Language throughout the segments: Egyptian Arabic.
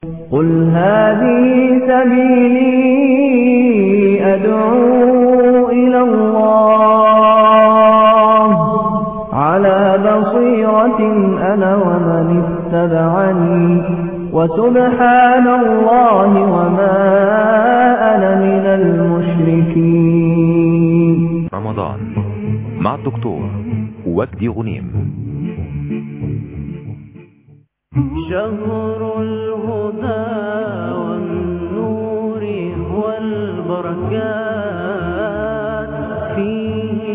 قل هذه سبيلي أدعو إلى الله على بصيرة أنا ومن اتبعني وسبحان الله وما أنا من المشركين رمضان مع الدكتور وجدي غنيم شهر الهدى والنور والبركات فيه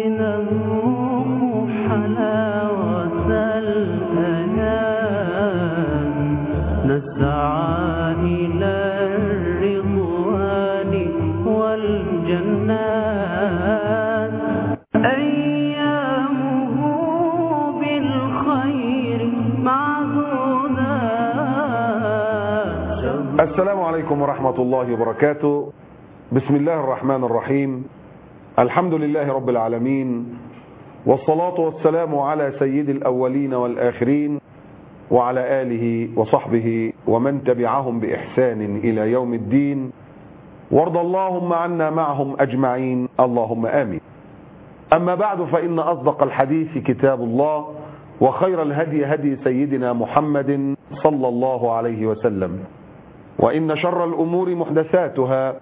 نذوق حلاوة الأنام نسعى إلى الرضوان والجنات أيامه بالخير معدودة السلام عليكم ورحمة الله وبركاته بسم الله الرحمن الرحيم الحمد لله رب العالمين والصلاة والسلام على سيد الأولين والآخرين وعلى آله وصحبه ومن تبعهم بإحسان إلى يوم الدين وارض اللهم عنا معهم أجمعين اللهم آمين أما بعد فإن أصدق الحديث كتاب الله وخير الهدي هدي سيدنا محمد صلى الله عليه وسلم وإن شر الأمور محدثاتها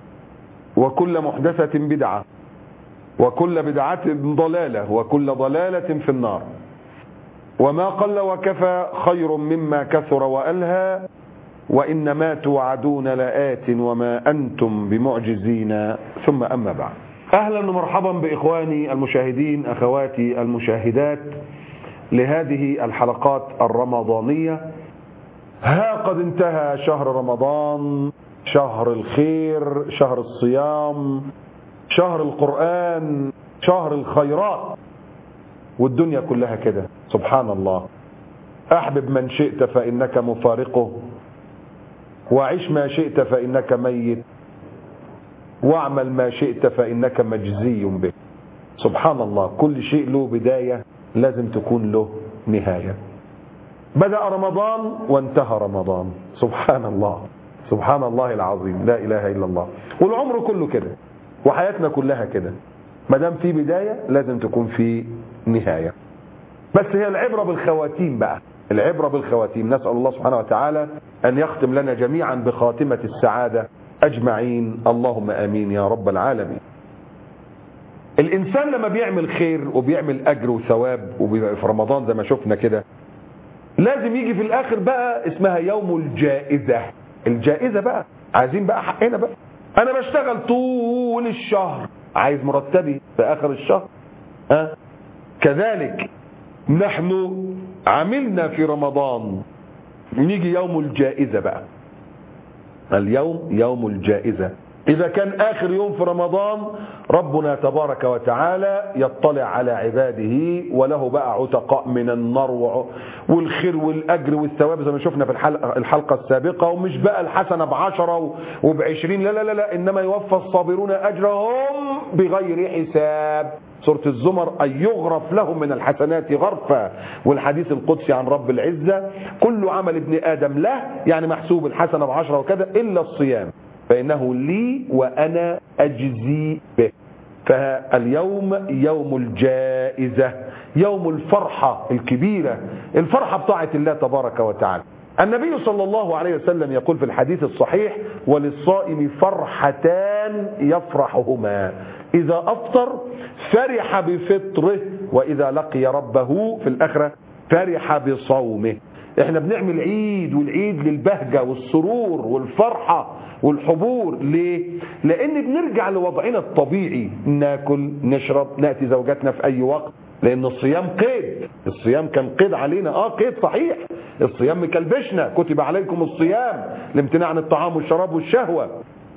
وكل محدثة بدعة وكل بدعة ضلالة وكل ضلالة في النار وما قل وكفى خير مما كثر وألهى وإن ما توعدون لآت وما أنتم بمعجزين ثم أما بعد أهلا ومرحبا بإخواني المشاهدين أخواتي المشاهدات لهذه الحلقات الرمضانية ها قد انتهى شهر رمضان شهر الخير شهر الصيام شهر القرآن شهر الخيرات والدنيا كلها كده سبحان الله أحبب من شئت فإنك مفارقه وعش ما شئت فإنك ميت واعمل ما شئت فإنك مجزي به سبحان الله كل شيء له بداية لازم تكون له نهاية بدأ رمضان وانتهى رمضان سبحان الله سبحان الله العظيم لا إله إلا الله والعمر كله كده وحياتنا كلها كده ما دام في بداية لازم تكون في نهاية بس هي العبرة بالخواتيم بقى العبرة بالخواتيم نسأل الله سبحانه وتعالى أن يختم لنا جميعا بخاتمة السعادة أجمعين اللهم آمين يا رب العالمين الإنسان لما بيعمل خير وبيعمل أجر وثواب وبيبقى في رمضان زي ما شفنا كده لازم يجي في الآخر بقى اسمها يوم الجائزة الجائزة بقى عايزين بقى حقنا بقى أنا بشتغل طول الشهر عايز مرتبي في آخر الشهر ها كذلك نحن عملنا في رمضان نيجي يوم الجائزة بقى اليوم يوم الجائزة إذا كان آخر يوم في رمضان ربنا تبارك وتعالى يطلع على عباده وله بقى عتقاء من النار والخير والأجر والثواب زي ما شفنا في الحلقة, الحلقة السابقة ومش بقى الحسنة بعشرة وبعشرين لا لا لا, لا إنما يوفى الصابرون أجرهم بغير حساب سورة الزمر أن يغرف لهم من الحسنات غرفا والحديث القدسي عن رب العزة كل عمل ابن آدم له يعني محسوب الحسنة بعشرة وكذا إلا الصيام فإنه لي وأنا أجزي به فاليوم يوم الجائزة يوم الفرحة الكبيرة الفرحة بطاعة الله تبارك وتعالى النبي صلى الله عليه وسلم يقول في الحديث الصحيح وللصائم فرحتان يفرحهما إذا أفطر فرح بفطره وإذا لقي ربه في الآخرة فرح بصومه احنا بنعمل عيد والعيد للبهجة والسرور والفرحة والحبور ليه لان بنرجع لوضعنا الطبيعي ناكل نشرب ناتي زوجاتنا في اي وقت لان الصيام قيد الصيام كان قيد علينا اه قيد صحيح الصيام مكلبشنا كتب عليكم الصيام لامتناع عن الطعام والشراب والشهوه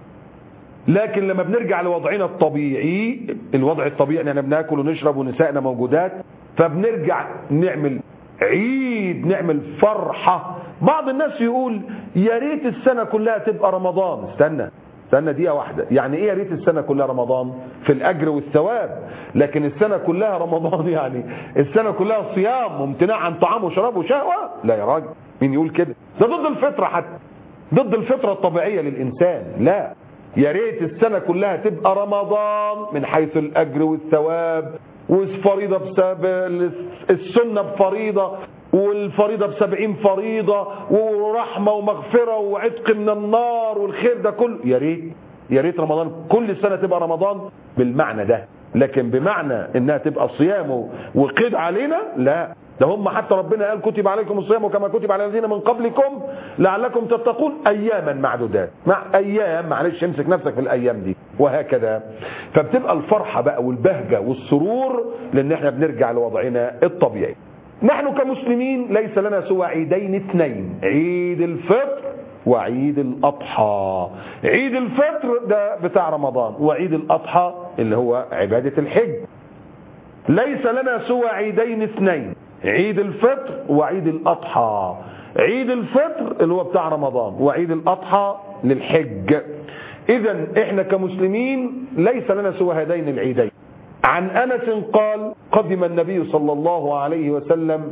لكن لما بنرجع لوضعنا الطبيعي الوضع الطبيعي اننا بناكل ونشرب ونسائنا موجودات فبنرجع نعمل عيد نعمل فرحة بعض الناس يقول يا ريت السنة كلها تبقى رمضان استنى استنى دقيقة واحدة يعني ايه يا ريت السنة كلها رمضان في الاجر والثواب لكن السنة كلها رمضان يعني السنة كلها صيام وامتناع عن طعام وشراب وشهوة لا يا راجل مين يقول كده ده ضد الفطره حتى ضد الفطره الطبيعيه للانسان لا يا ريت السنه كلها تبقى رمضان من حيث الاجر والثواب والفريضه بسبب السنه بفريضه والفريضه بسبعين فريضه ورحمه ومغفره وعتق من النار والخير ده كله يا ريت يا ريت رمضان كل سنه تبقى رمضان بالمعنى ده لكن بمعنى انها تبقى صيام وقيد علينا لا ده هم حتى ربنا قال كتب عليكم الصيام كما كتب على الذين من قبلكم لعلكم تتقون اياما معدودات مع ايام معلش امسك نفسك في الايام دي وهكذا فبتبقى الفرحه بقى والبهجه والسرور لان احنا بنرجع لوضعنا الطبيعي نحن كمسلمين ليس لنا سوى عيدين اثنين عيد الفطر وعيد الأضحى عيد الفطر ده بتاع رمضان وعيد الأضحى اللي هو عبادة الحج ليس لنا سوى عيدين اثنين عيد الفطر وعيد الأضحى عيد الفطر اللي هو بتاع رمضان وعيد الأضحى للحج إذا إحنا كمسلمين ليس لنا سوى هذين العيدين عن أنس قال قدم النبي صلى الله عليه وسلم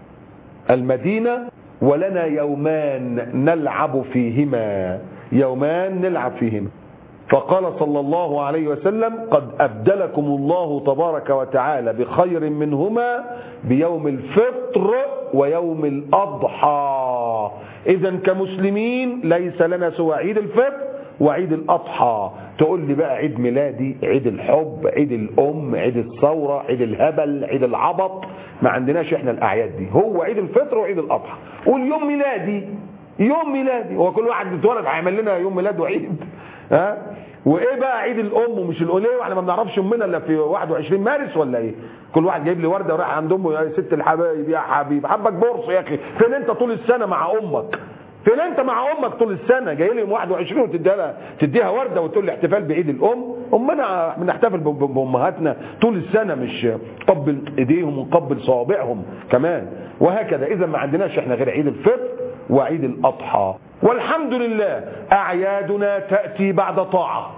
المدينة ولنا يومان نلعب فيهما يومان نلعب فيهما فقال صلى الله عليه وسلم قد أبدلكم الله تبارك وتعالى بخير منهما بيوم الفطر ويوم الأضحى إذا كمسلمين ليس لنا سوى عيد الفطر وعيد الأضحى تقول لي بقى عيد ميلادي عيد الحب عيد الأم عيد الثورة عيد الهبل عيد العبط ما عندناش احنا الأعياد دي هو عيد الفطر وعيد الأضحى واليوم ميلادي يوم ميلادي هو كل واحد اتولد هيعمل لنا يوم ميلاد وعيد ها وايه بقى عيد الام ومش الاوليه واحنا ما بنعرفش امنا الا في 21 مارس ولا ايه كل واحد جايب لي ورده ورايح عند امه يا ست الحبايب يا حبيب حبك بورصه يا اخي فين انت طول السنه مع امك فين انت مع امك طول السنه جاي لي يوم 21 وتديها لها تديها ورده وتقول لي احتفال بعيد الام امنا بنحتفل بامهاتنا طول السنه مش نقبل ايديهم ونقبل صوابعهم كمان وهكذا اذا ما عندناش احنا غير عيد الفطر وعيد الاضحى والحمد لله اعيادنا تاتي بعد طاعه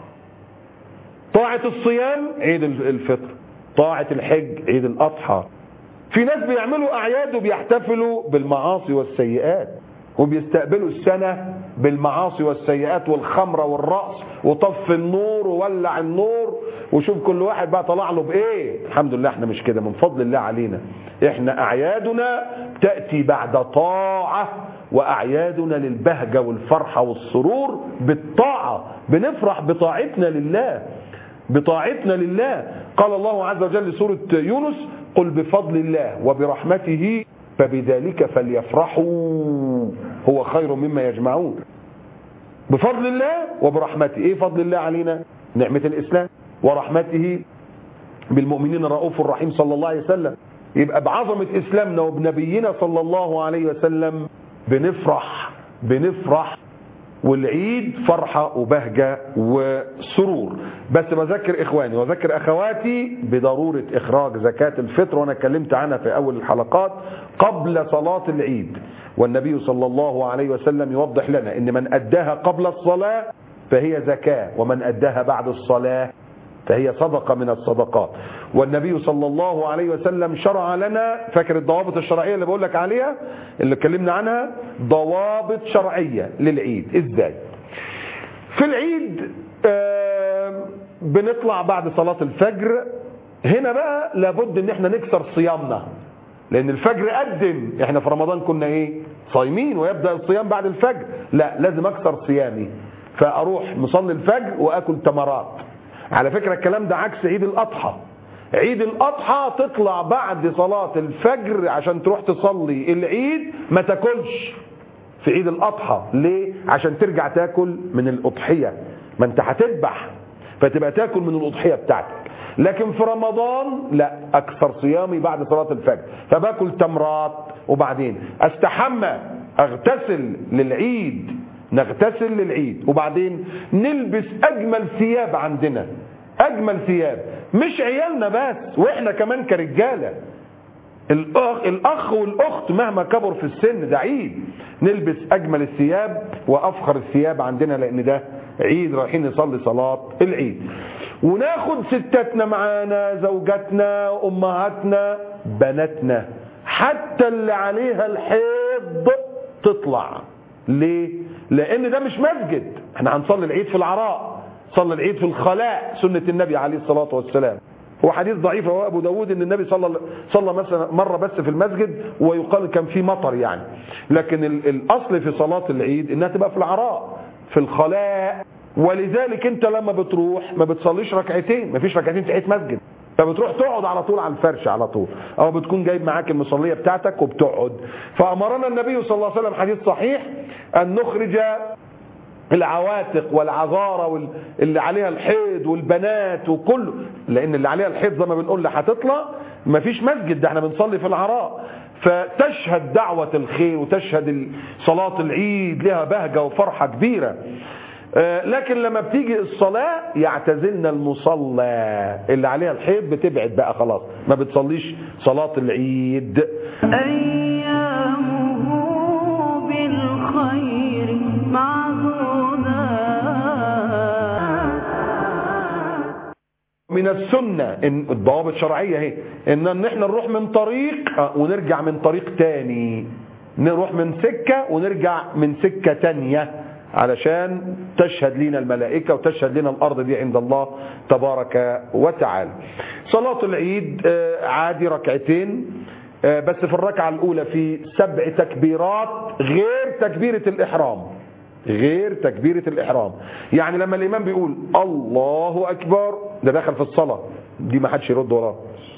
طاعه الصيام عيد الفطر طاعه الحج عيد الاضحى في ناس بيعملوا اعياد وبيحتفلوا بالمعاصي والسيئات وبيستقبلوا السنة بالمعاصي والسيئات والخمرة والرأس وطف النور وولع النور وشوف كل واحد بقى طلع له بإيه الحمد لله احنا مش كده من فضل الله علينا احنا أعيادنا تأتي بعد طاعة وأعيادنا للبهجة والفرحة والسرور بالطاعة بنفرح بطاعتنا لله بطاعتنا لله قال الله عز وجل سورة يونس قل بفضل الله وبرحمته فبذلك فليفرحوا هو خير مما يجمعون بفضل الله وبرحمته ايه فضل الله علينا نعمة الاسلام ورحمته بالمؤمنين الرؤوف الرحيم صلى الله عليه وسلم يبقى بعظمة اسلامنا وبنبينا صلى الله عليه وسلم بنفرح بنفرح والعيد فرحة وبهجة وسرور بس بذكر إخواني وذكر أخواتي بضرورة إخراج زكاة الفطر وأنا اتكلمت عنها في أول الحلقات قبل صلاة العيد والنبي صلى الله عليه وسلم يوضح لنا أن من أداها قبل الصلاة فهي زكاة ومن أداها بعد الصلاة فهي صدقة من الصدقات والنبي صلى الله عليه وسلم شرع لنا فاكر الضوابط الشرعية اللي بقول لك عليها اللي اتكلمنا عنها ضوابط شرعية للعيد ازاي في العيد آه بنطلع بعد صلاة الفجر هنا بقى لابد ان احنا نكسر صيامنا لان الفجر قدم احنا في رمضان كنا ايه صايمين ويبدأ الصيام بعد الفجر لا لازم اكسر صيامي فاروح مصلي الفجر واكل تمرات على فكرة الكلام ده عكس عيد الأضحى عيد الأضحى تطلع بعد صلاة الفجر عشان تروح تصلي العيد ما تاكلش في عيد الأضحى ليه؟ عشان ترجع تاكل من الأضحية ما انت هتذبح فتبقى تاكل من الأضحية بتاعتك لكن في رمضان لا أكثر صيامي بعد صلاة الفجر فباكل تمرات وبعدين استحمى اغتسل للعيد نغتسل للعيد وبعدين نلبس اجمل ثياب عندنا اجمل ثياب مش عيالنا بس واحنا كمان كرجاله الاخ الاخ والاخت مهما كبر في السن ده عيد نلبس اجمل الثياب وافخر الثياب عندنا لان ده عيد رايحين نصلي صلاه العيد وناخد ستاتنا معانا زوجاتنا امهاتنا بناتنا حتى اللي عليها الحيض تطلع ليه لان ده مش مسجد احنا هنصلي العيد في العراء صلي العيد في الخلاء سنة النبي عليه الصلاة والسلام هو حديث ضعيف هو ابو داود ان النبي صلى صلى مثلا مره بس في المسجد ويقال كان في مطر يعني لكن ال- الاصل في صلاه العيد انها تبقى في العراء في الخلاء ولذلك انت لما بتروح ما بتصليش ركعتين ما فيش ركعتين تحية مسجد فبتروح تقعد على طول على الفرش على طول او بتكون جايب معاك المصليه بتاعتك وبتقعد فامرنا النبي صلى الله عليه وسلم حديث صحيح ان نخرج العواتق والعذارى وال- اللي عليها الحيض والبنات وكله لان اللي عليها الحيض زي ما بنقول لها هتطلع مفيش مسجد ده احنا بنصلي في العراء فتشهد دعوة الخير وتشهد ال- صلاة العيد لها بهجة وفرحة كبيرة آه، لكن لما بتيجي الصلاة يعتزلنا المصلى اللي عليها الحيض بتبعد بقى خلاص ما بتصليش صلاة العيد أيامه بالخير معدودات من السنة إن الضوابط الشرعية اهي ان ان احنا نروح من طريق آه، ونرجع من طريق تاني نروح من سكة ونرجع من سكة تانية علشان تشهد لنا الملائكة وتشهد لنا الأرض دي عند الله تبارك وتعالى صلاة العيد آه، عادي ركعتين آه، بس في الركعة الأولى في سبع تكبيرات غير تكبيرة الإحرام غير تكبيرة الإحرام يعني لما الإمام بيقول الله أكبر ده دخل في الصلاة دي ما حدش يرد وراه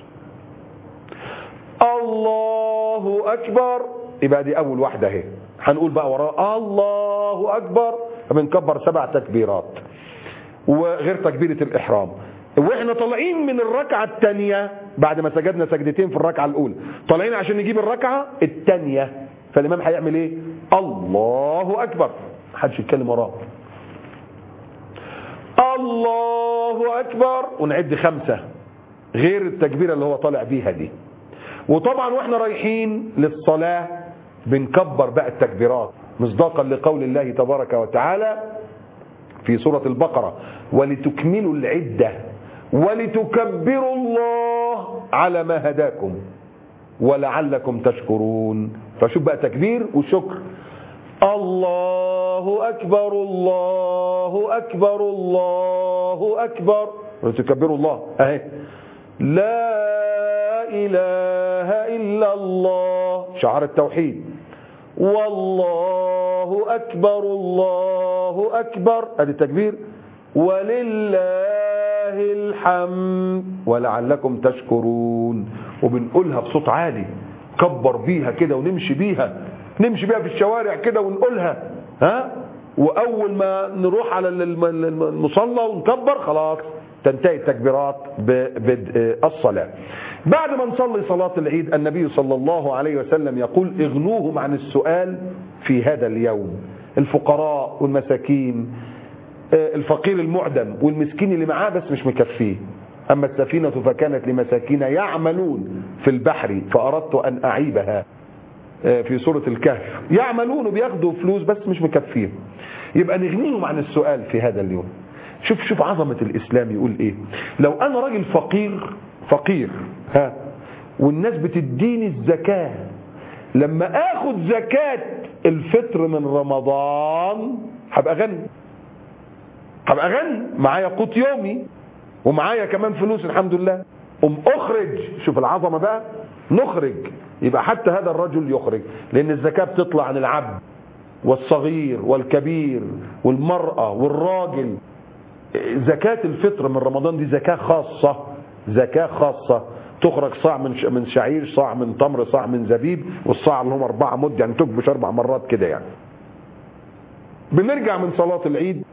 الله أكبر يبقى دي أول واحدة اهي هنقول بقى وراه الله أكبر فبنكبر سبع تكبيرات وغير تكبيرة الإحرام واحنا طالعين من الركعة الثانية بعد ما سجدنا سجدتين في الركعة الأولى طالعين عشان نجيب الركعة الثانية فالإمام هيعمل إيه؟ الله أكبر محدش يتكلم وراه الله أكبر ونعد خمسة غير التكبيرة اللي هو طالع بيها دي وطبعا واحنا رايحين للصلاة بنكبر بقى التكبيرات مصداقا لقول الله تبارك وتعالى في سورة البقرة ولتكملوا العدة ولتكبروا الله على ما هداكم ولعلكم تشكرون فشوف بقى تكبير وشكر الله أكبر الله أكبر الله أكبر ولتكبروا الله أهي لا إله إلا الله شعار التوحيد والله أكبر الله أكبر ادي التكبير ولله الحمد ولعلكم تشكرون وبنقولها بصوت عالي كبر بيها كده ونمشي بيها نمشي بيها في الشوارع كده ونقولها ها واول ما نروح على الم- الم- المصلى ونكبر خلاص تنتهي التكبيرات ببدء الصلاة بعد ما نصلي صلاة العيد النبي صلى الله عليه وسلم يقول اغنوهم عن السؤال في هذا اليوم الفقراء والمساكين آه، الفقير المعدم والمسكين اللي معاه بس مش مكفيه أما السفينة فكانت لمساكين يعملون في البحر فأردت أن أعيبها آه، في سورة الكهف يعملون وبياخدوا فلوس بس مش مكفيهم يبقى نغنيهم عن السؤال في هذا اليوم شوف شوف عظمة الإسلام يقول إيه لو أنا راجل فقير فقير ها والناس بتديني الزكاة لما آخد زكاة الفطر من رمضان هبقى غني هبقى غني معايا قوت يومي ومعايا كمان فلوس الحمد لله أم أخرج شوف العظمة بقى نخرج يبقى حتى هذا الرجل يخرج لأن الزكاة بتطلع عن العبد والصغير والكبير والمرأة والراجل زكاة الفطر من رمضان دي زكاة خاصة زكاة خاصة تخرج صاع من ش- من شعير صاع من تمر صاع من زبيب والصاع اللي هم أربعة مد يعني تكبش أربع مرات كده يعني بنرجع من صلاة العيد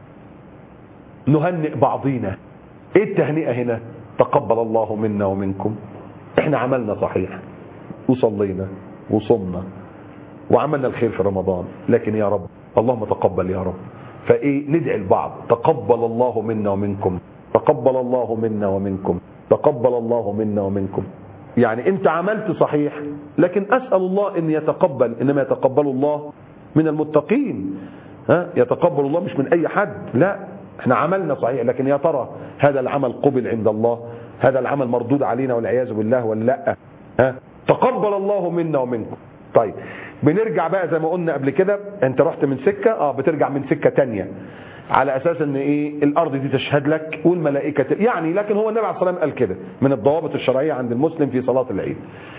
نهنئ بعضينا ايه التهنئة هنا تقبل الله منا ومنكم احنا عملنا صحيح وصلينا وصمنا وعملنا الخير في رمضان لكن يا رب اللهم تقبل يا رب فايه ندعي البعض تقبل الله منا ومنكم تقبل الله منا ومنكم تقبل الله منا ومنكم يعني انت عملت صحيح لكن اسال الله ان يتقبل انما يتقبل الله من المتقين ها يتقبل الله مش من اي حد لا احنا عملنا صحيح لكن يا ترى هذا العمل قبل عند الله هذا العمل مردود علينا والعياذ بالله ولا لا ها تقبل الله منا ومنكم طيب بنرجع بقى زي ما قلنا قبل كده انت رحت من سكة اه بترجع من سكة تانية على اساس ان ايه الارض دي تشهد لك والملائكة ت- يعني لكن هو النبي عليه الصلاة والسلام قال كده من الضوابط الشرعية عند المسلم في صلاة العيد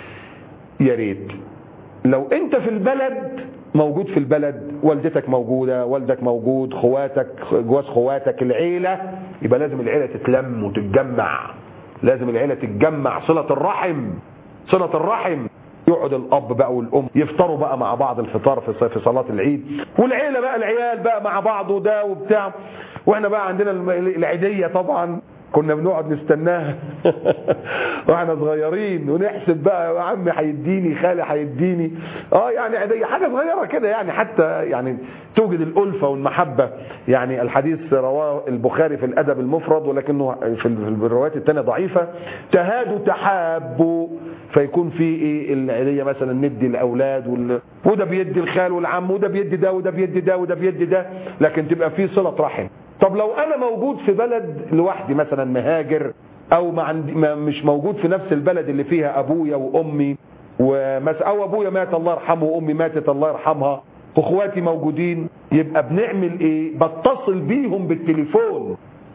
يا ريت لو انت في البلد موجود في البلد والدتك موجودة والدك موجود خواتك جواز خواتك العيلة يبقى لازم العيلة تتلم وتتجمع لازم العيلة تتجمع صلة الرحم صلة الرحم يقعد الاب بقى والام يفطروا بقى مع بعض الفطار في في صلاه العيد والعيله بقى العيال بقى مع بعض وده وبتاع واحنا بقى عندنا الم- العيديه طبعا كنا بنقعد نستناها واحنا صغيرين ونحسب بقى يا عمي هيديني خالي هيديني اه يعني عيديه حاجه صغيره كده يعني حتى يعني توجد الالفه والمحبه يعني الحديث رواه البخاري في الادب المفرد ولكنه في ال- في الروايات الثانيه ضعيفه تهادوا تحابوا فيكون في ايه العيديه مثلا ندي الاولاد وال... وده بيدي الخال والعم وده بيدي ده وده بيدي ده وده بيدي ده لكن تبقى في صله رحم طب لو انا موجود في بلد لوحدي مثلا مهاجر او ما عندي ما مش موجود في نفس البلد اللي فيها ابويا وامي ومس او ابويا مات الله يرحمه وامي ماتت الله يرحمها واخواتي موجودين يبقى بنعمل ايه بتصل بيهم بالتليفون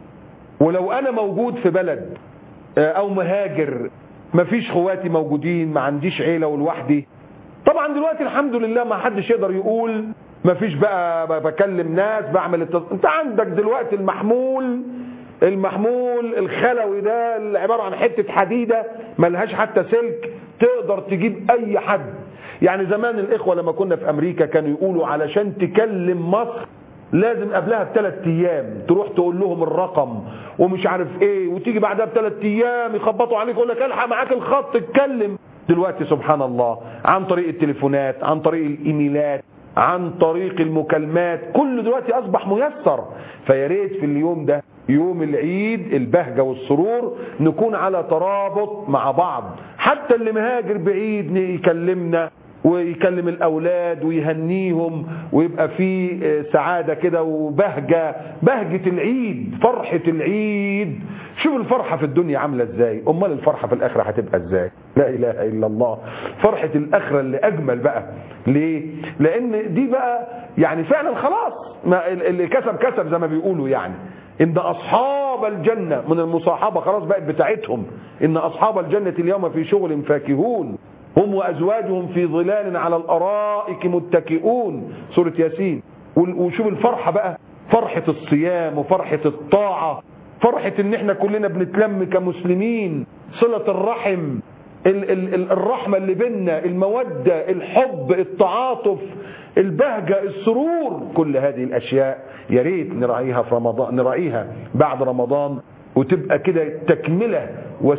ولو انا موجود في بلد آه، او مهاجر مفيش خواتي موجودين ما عنديش عيله ولوحدي طبعا دلوقتي الحمد لله ما حدش يقدر يقول مفيش بقى ب- بكلم ناس بعمل التص... انت عندك دلوقتي المحمول المحمول الخلوي ده اللي عباره عن حته حديده ملهاش حتى سلك تقدر تجيب اي حد يعني زمان الاخوه لما كنا في امريكا كانوا يقولوا علشان تكلم مصر لازم قبلها بثلاث ايام تروح تقول لهم الرقم ومش عارف ايه وتيجي بعدها بثلاث ايام يخبطوا عليك يقول لك الحق معاك الخط اتكلم دلوقتي سبحان الله عن طريق التليفونات عن طريق الايميلات عن طريق المكالمات كل دلوقتي اصبح ميسر فيا ريت في اليوم ده يوم العيد البهجه والسرور نكون على ترابط مع بعض حتى اللي مهاجر بعيد يكلمنا ويكلم الاولاد ويهنيهم ويبقى في سعاده كده وبهجه بهجه العيد فرحه العيد شوف الفرحه في الدنيا عامله ازاي امال الفرحه في الاخره هتبقى ازاي لا اله الا الله فرحه الاخره اللي اجمل بقى ليه لان دي بقى يعني فعلا خلاص ما اللي كسب كسب زي ما بيقولوا يعني ان اصحاب الجنه من المصاحبه خلاص بقت بتاعتهم ان اصحاب الجنه اليوم في شغل فاكهون هم وازواجهم في ظلال على الارائك متكئون سوره ياسين وشوف الفرحه بقى فرحه الصيام وفرحه الطاعه فرحه ان احنا كلنا بنتلم كمسلمين صله الرحم ال ال ال الرحمه اللي بينا الموده الحب التعاطف البهجه السرور كل هذه الاشياء يا ريت نراعيها في رمضان نراعيها بعد رمضان وتبقى كده تكمله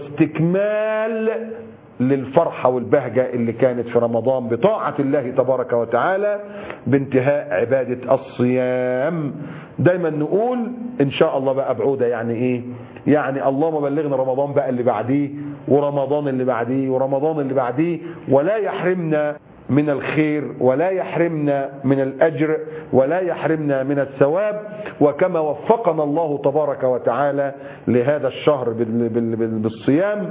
واستكمال للفرحة والبهجة اللي كانت في رمضان بطاعة الله تبارك وتعالى بانتهاء عبادة الصيام دايما نقول ان شاء الله بقى بعودة يعني ايه يعني اللهم بلغنا رمضان بقى اللي بعديه ورمضان اللي بعديه ورمضان اللي بعديه ولا يحرمنا من الخير ولا يحرمنا من الأجر ولا يحرمنا من الثواب وكما وفقنا الله تبارك وتعالى لهذا الشهر بالصيام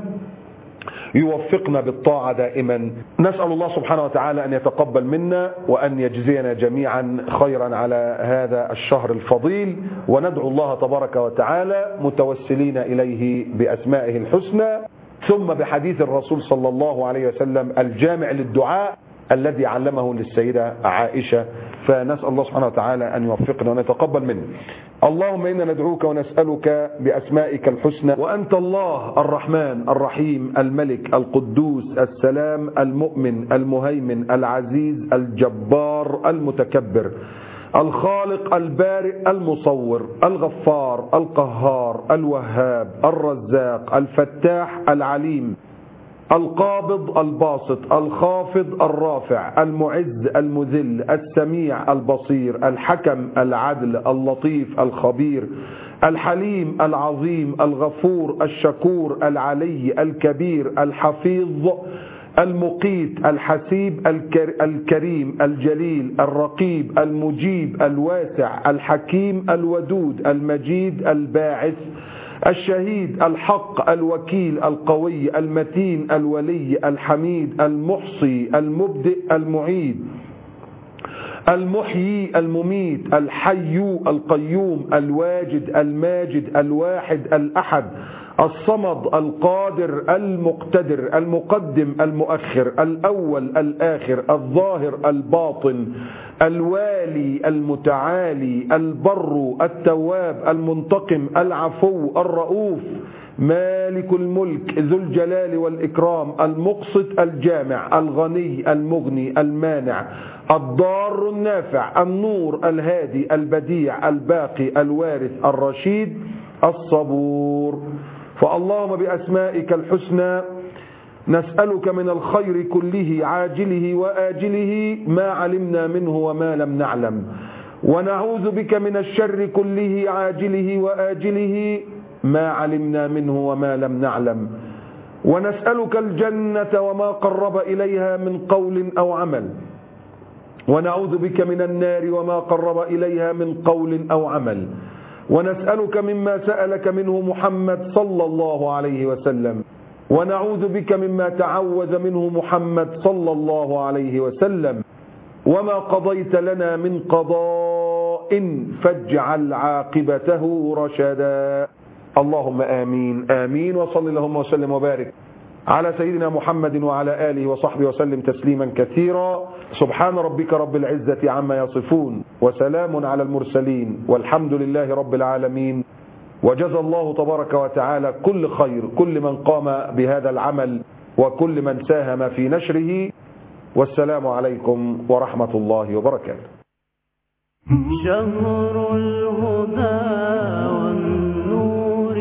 يوفقنا بالطاعة دائما نسأل الله سبحانه وتعالى أن يتقبل منا وأن يجزينا جميعا خيرا على هذا الشهر الفضيل وندعو الله تبارك وتعالى متوسلين إليه بأسمائه الحسنى ثم بحديث الرسول صلى الله عليه وسلم الجامع للدعاء الذي علمه للسيدة عائشة فنسأل الله سبحانه وتعالى أن يوفقنا ونتقبل منه اللهم إنا ندعوك ونسألك بأسمائك الحسنى وأنت الله الرحمن الرحيم الملك القدوس السلام المؤمن المهيمن العزيز الجبار المتكبر الخالق البارئ المصور الغفار القهار الوهاب الرزاق الفتاح العليم القابض الباسط الخافض الرافع المعز المذل السميع البصير الحكم العدل اللطيف الخبير الحليم العظيم الغفور الشكور العلي الكبير الحفيظ المقيت الحسيب الكريم الجليل الرقيب المجيب الواسع الحكيم الودود المجيد الباعث الشهيد الحق الوكيل القوي المتين الولي الحميد المحصي المبدئ المعيد المحيي المميت الحي القيوم الواجد الماجد الواحد الأحد الصمد القادر المقتدر المقدم المؤخر الأول الآخر الظاهر الباطن الوالي المتعالي البر التواب المنتقم العفو الرؤوف مالك الملك ذو الجلال والإكرام المقسط الجامع الغني المغني المانع الضار النافع النور الهادي البديع الباقي الوارث الرشيد الصبور فاللهم بأسمائك الحسنى نسألك من الخير كله عاجله وآجله ما علمنا منه وما لم نعلم ونعوذ بك من الشر كله عاجله وآجله ما علمنا منه وما لم نعلم ونسألك الجنة وما قرب إليها من قول أو عمل ونعوذ بك من النار وما قرب إليها من قول أو عمل ونسألك مما سألك منه محمد صلى الله عليه وسلم ونعوذ بك مما تعوذ منه محمد صلى الله عليه وسلم وما قضيت لنا من قضاء فاجعل عاقبته رشدا اللهم آمين آمين وصل اللهم وسلم وبارك على سيدنا محمد وعلى آله وصحبه وسلم تسليما كثيرا سبحان ربك رب العزة عما يصفون وسلام على المرسلين والحمد لله رب العالمين وجزى الله تبارك وتعالى كل خير كل من قام بهذا العمل وكل من ساهم في نشره والسلام عليكم ورحمة الله وبركاته شهر الهدى والنور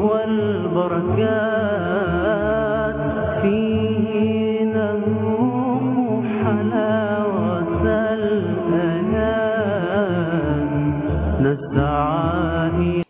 والبركات فيه نذوق حلاوة الأيام نسعى